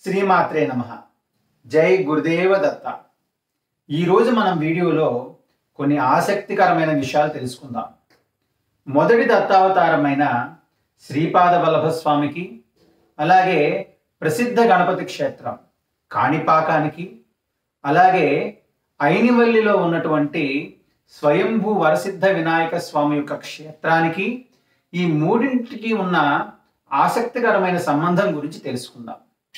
శ్రీమాత్రే నమ జై గురుదేవ దత్త ఈరోజు మనం వీడియోలో కొన్ని ఆసక్తికరమైన విషయాలు తెలుసుకుందాం మొదటి దత్తావతారమైన శ్రీపాద వల్లభ స్వామికి అలాగే ప్రసిద్ధ గణపతి క్షేత్రం కాణిపాకానికి అలాగే ఐనివల్లిలో ఉన్నటువంటి స్వయంభూ వరసిద్ధ వినాయక స్వామి యొక్క క్షేత్రానికి ఈ మూడింటికి ఉన్న ఆసక్తికరమైన సంబంధం గురించి తెలుసుకుందాం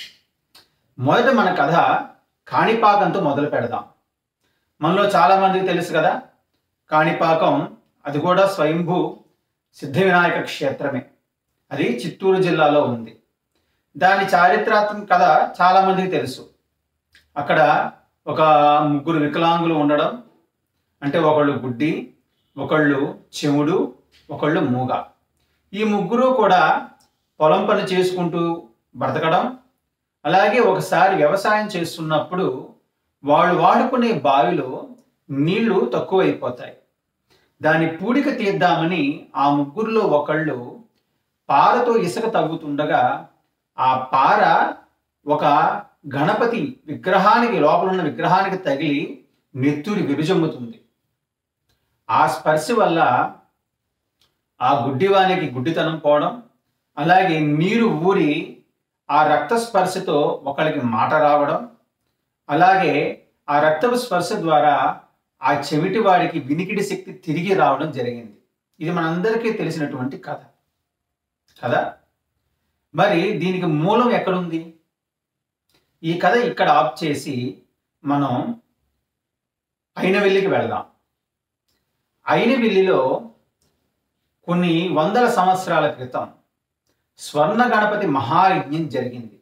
మొదట మన కథ కాణిపాకంతో మొదలు పెడదాం మనలో చాలా మందికి తెలుసు కదా కాణిపాకం అది కూడా స్వయంభూ సిద్ధ వినాయక క్షేత్రమే అది చిత్తూరు జిల్లాలో ఉంది దాని చారిత్రాత్మక కథ చాలా మందికి తెలుసు అక్కడ ఒక ముగ్గురు వికలాంగులు ఉండడం అంటే ఒకళ్ళు గుడ్డి ఒకళ్ళు చెవుడు ఒకళ్ళు మూగ ఈ ముగ్గురు కూడా పొలం పని చేసుకుంటూ బ్రతకడం అలాగే ఒకసారి వ్యవసాయం చేస్తున్నప్పుడు వాళ్ళు వాడుకునే బావిలో నీళ్లు తక్కువైపోతాయి దాని పూడిక తీద్దామని ఆ ముగ్గురులో ఒకళ్ళు పారతో ఇసుక తవ్వుతుండగా ఆ పార ఒక గణపతి విగ్రహానికి లోపల ఉన్న విగ్రహానికి తగిలి నెత్తురి విరుజమ్ముతుంది ఆ స్పర్శ వల్ల ఆ గుడ్డివానికి గుడ్డితనం పోవడం అలాగే నీరు ఊరి ఆ రక్త స్పర్శతో ఒకరికి మాట రావడం అలాగే ఆ రక్తపు స్పర్శ ద్వారా ఆ చెవిటి వాడికి వినికిడి శక్తి తిరిగి రావడం జరిగింది ఇది మనందరికీ తెలిసినటువంటి కథ కదా మరి దీనికి మూలం ఎక్కడుంది ఈ కథ ఇక్కడ ఆఫ్ చేసి మనం అయినవెల్లికి వెళదాం అయినవెల్లిలో కొన్ని వందల సంవత్సరాల క్రితం స్వర్ణ గణపతి మహాయజ్ఞం జరిగింది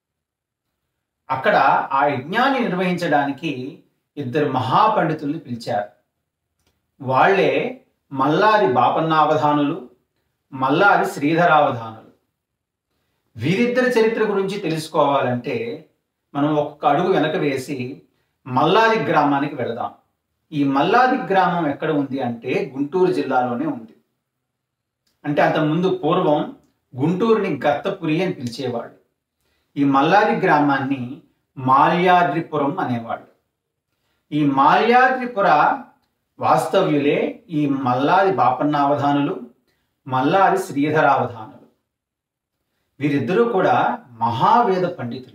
అక్కడ ఆ యజ్ఞాన్ని నిర్వహించడానికి ఇద్దరు మహాపండితుల్ని పిలిచారు వాళ్ళే మల్లాది బాపన్నావధానులు మల్లాది శ్రీధరావధానులు వీరిద్దరి చరిత్ర గురించి తెలుసుకోవాలంటే మనం ఒక్క అడుగు వెనక వేసి మల్లాది గ్రామానికి వెళదాం ఈ మల్లాది గ్రామం ఎక్కడ ఉంది అంటే గుంటూరు జిల్లాలోనే ఉంది అంటే అంతకుముందు పూర్వం గుంటూరుని గత్తపురి అని పిలిచేవాళ్ళు ఈ మల్లాది గ్రామాన్ని మాల్యాద్రిపురం అనేవాళ్ళు ఈ మాల్యాద్రిపుర వాస్తవ్యులే ఈ మల్లాది బాపన్నావధానులు మల్లాది శ్రీధరావధానులు వీరిద్దరూ కూడా మహావేద పండితులు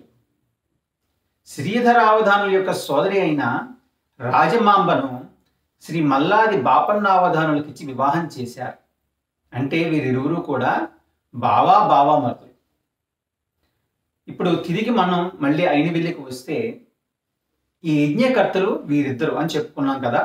శ్రీధరావధానుల యొక్క సోదరి అయిన రాజమాంబను శ్రీ మల్లాది బాపన్నావధానులకిచ్చి వివాహం చేశారు అంటే వీరిరువురు కూడా బావా బావామరుదులు ఇప్పుడు తిరిగి మనం మళ్ళీ అయినవిల్లికి వస్తే ఈ యజ్ఞకర్తలు వీరిద్దరు అని చెప్పుకున్నాం కదా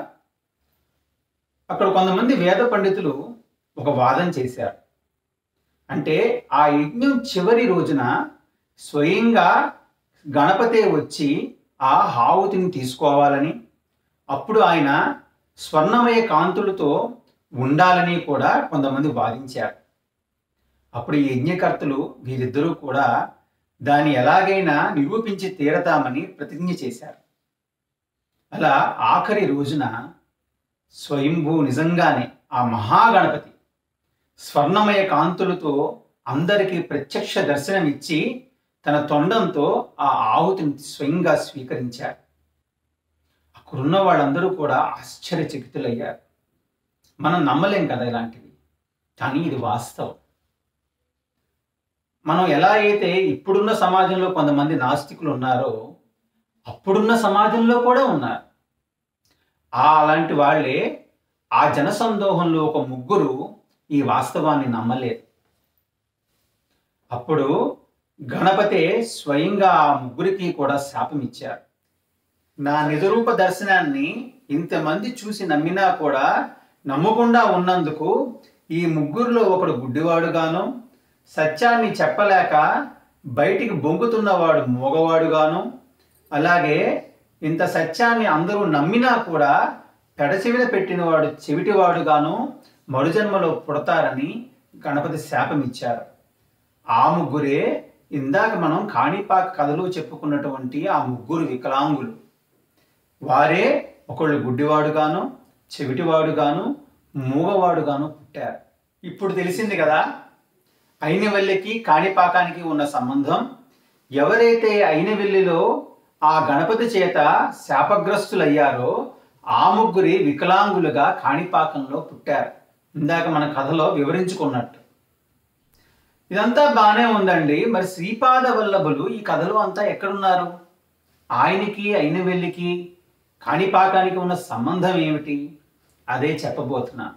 అక్కడ కొంతమంది వేద పండితులు ఒక వాదన చేశారు అంటే ఆ యజ్ఞం చివరి రోజున స్వయంగా గణపతే వచ్చి ఆ హావుతిని తీసుకోవాలని అప్పుడు ఆయన స్వర్ణమయ కాంతులతో ఉండాలని కూడా కొంతమంది వాదించారు అప్పుడు ఈ యజ్ఞకర్తలు వీరిద్దరూ కూడా దాన్ని ఎలాగైనా నిరూపించి తీరతామని ప్రతిజ్ఞ చేశారు అలా ఆఖరి రోజున స్వయంభూ నిజంగానే ఆ మహాగణపతి స్వర్ణమయ కాంతులతో అందరికీ ప్రత్యక్ష దర్శనమిచ్చి తన తొండంతో ఆ ఆహుతిని స్వయంగా స్వీకరించారు అక్కడున్న వాళ్ళందరూ కూడా ఆశ్చర్యచకితులయ్యారు మనం నమ్మలేం కదా ఇలాంటివి కానీ ఇది వాస్తవం మనం ఎలా అయితే ఇప్పుడున్న సమాజంలో కొంతమంది నాస్తికులు ఉన్నారో అప్పుడున్న సమాజంలో కూడా ఉన్నారు ఆ అలాంటి వాళ్ళే ఆ జనసందోహంలో ఒక ముగ్గురు ఈ వాస్తవాన్ని నమ్మలేదు అప్పుడు గణపతే స్వయంగా ఆ ముగ్గురికి కూడా శాపం ఇచ్చారు నా నిజరూప దర్శనాన్ని ఇంతమంది చూసి నమ్మినా కూడా నమ్మకుండా ఉన్నందుకు ఈ ముగ్గురులో ఒకడు గుడ్డివాడుగాను సత్యాన్ని చెప్పలేక బయటికి బొంగుతున్నవాడు మూగవాడుగాను అలాగే ఇంత సత్యాన్ని అందరూ నమ్మినా కూడా పెడచెవిన పెట్టినవాడు చెవిటివాడుగాను మరుజన్మలో పుడతారని గణపతి శాపం ఇచ్చారు ఆ ముగ్గురే ఇందాక మనం కాణిపాక కథలో చెప్పుకున్నటువంటి ఆ ముగ్గురు వికలాంగులు వారే ఒకళ్ళు గుడ్డివాడుగాను చెవిటివాడుగాను మూగవాడుగాను పుట్టారు ఇప్పుడు తెలిసింది కదా అయినవల్లికి కాణిపాకానికి ఉన్న సంబంధం ఎవరైతే అయినవెల్లిలో ఆ గణపతి చేత శాపగ్రస్తులయ్యారో ఆ ముగ్గురి వికలాంగులుగా కాణిపాకంలో పుట్టారు ఇందాక మన కథలో వివరించుకున్నట్టు ఇదంతా బాగానే ఉందండి మరి శ్రీపాద వల్లభులు ఈ కథలో అంతా ఎక్కడున్నారు ఆయనకి అయినవెల్లికి కాణిపాకానికి ఉన్న సంబంధం ఏమిటి అదే చెప్పబోతున్నాను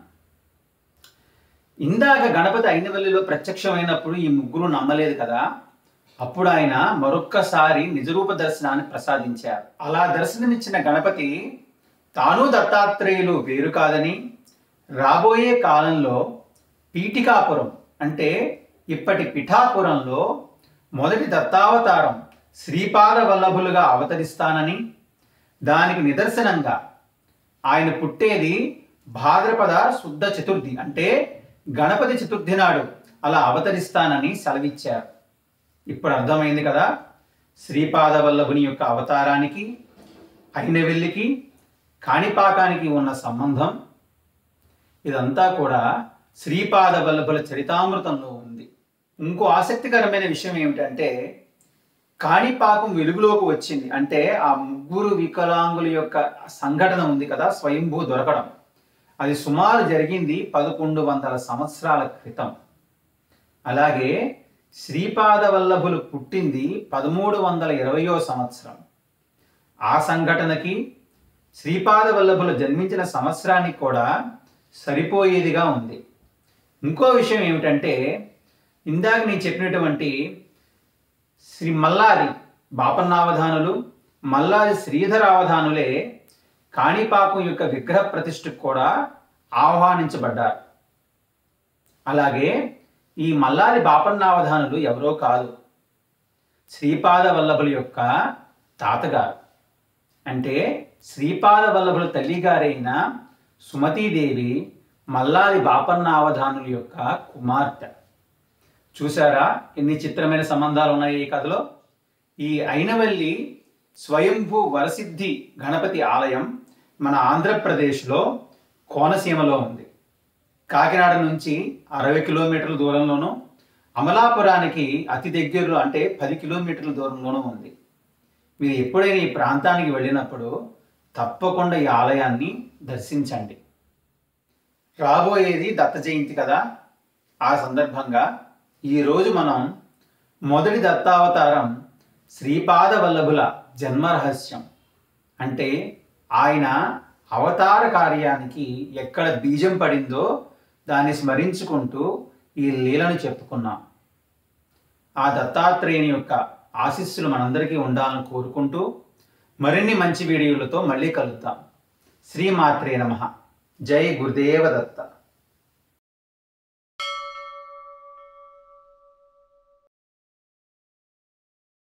ఇందాక గణపతి అయినవల్లిలో ప్రత్యక్షమైనప్పుడు ఈ ముగ్గురు నమ్మలేదు కదా అప్పుడు ఆయన మరొక్కసారి నిజరూప దర్శనాన్ని ప్రసాదించారు అలా దర్శనమిచ్చిన గణపతి తాను దత్తాత్రేయులు వేరు కాదని రాబోయే కాలంలో పీఠికాపురం అంటే ఇప్పటి పిఠాపురంలో మొదటి దత్తావతారం శ్రీపాద వల్లభులుగా అవతరిస్తానని దానికి నిదర్శనంగా ఆయన పుట్టేది భాద్రపద శుద్ధ చతుర్థి అంటే గణపతి చతుర్థి నాడు అలా అవతరిస్తానని సెలవిచ్చారు ఇప్పుడు అర్థమైంది కదా శ్రీపాద వల్లభుని యొక్క అవతారానికి అయినవెల్లికి కాణిపాకానికి ఉన్న సంబంధం ఇదంతా కూడా శ్రీపాద వల్లభుల చరితామృతంలో ఉంది ఇంకో ఆసక్తికరమైన విషయం ఏమిటంటే కాణిపాకం వెలుగులోకి వచ్చింది అంటే ఆ ముగ్గురు వికలాంగుల యొక్క సంఘటన ఉంది కదా స్వయంభూ దొరకడం అది సుమారు జరిగింది పదకొండు వందల సంవత్సరాల క్రితం అలాగే శ్రీపాద వల్లభులు పుట్టింది పదమూడు వందల ఇరవయో సంవత్సరం ఆ సంఘటనకి శ్రీపాద వల్లభులు జన్మించిన సంవత్సరానికి కూడా సరిపోయేదిగా ఉంది ఇంకో విషయం ఏమిటంటే ఇందాక నేను చెప్పినటువంటి శ్రీ మల్లారి బాపన్నావధానులు మల్లారి శ్రీధరావధానులే కాణిపాకం యొక్క విగ్రహ ప్రతిష్ఠకు కూడా ఆహ్వానించబడ్డారు అలాగే ఈ మల్లారి బాపన్నావధానులు ఎవరో కాదు శ్రీపాద వల్లభుల యొక్క తాతగారు అంటే శ్రీపాద వల్లభుల తల్లిగారైన సుమతీదేవి మల్లారి బాపన్నావధానుల యొక్క కుమార్తె చూసారా ఎన్ని చిత్రమైన సంబంధాలు ఉన్నాయి ఈ కథలో ఈ అయినవల్లి స్వయంభూ వరసిద్ధి గణపతి ఆలయం మన ఆంధ్రప్రదేశ్లో కోనసీమలో ఉంది కాకినాడ నుంచి అరవై కిలోమీటర్ల దూరంలోనూ అమలాపురానికి అతి దగ్గరలో అంటే పది కిలోమీటర్ల దూరంలోనూ ఉంది మీరు ఎప్పుడైనా ఈ ప్రాంతానికి వెళ్ళినప్పుడు తప్పకుండా ఈ ఆలయాన్ని దర్శించండి రాబోయేది దత్త జయంతి కదా ఆ సందర్భంగా ఈరోజు మనం మొదటి దత్తావతారం శ్రీపాద వల్లభుల జన్మరహస్యం అంటే ఆయన అవతార కార్యానికి ఎక్కడ బీజం పడిందో దాన్ని స్మరించుకుంటూ ఈ లీలను చెప్పుకున్నాం ఆ దత్తాత్రేయుని యొక్క ఆశీస్సులు మనందరికీ ఉండాలని కోరుకుంటూ మరిన్ని మంచి వీడియోలతో మళ్ళీ కలుద్దాం శ్రీమాత్రే నమ జై గురుదేవ దత్త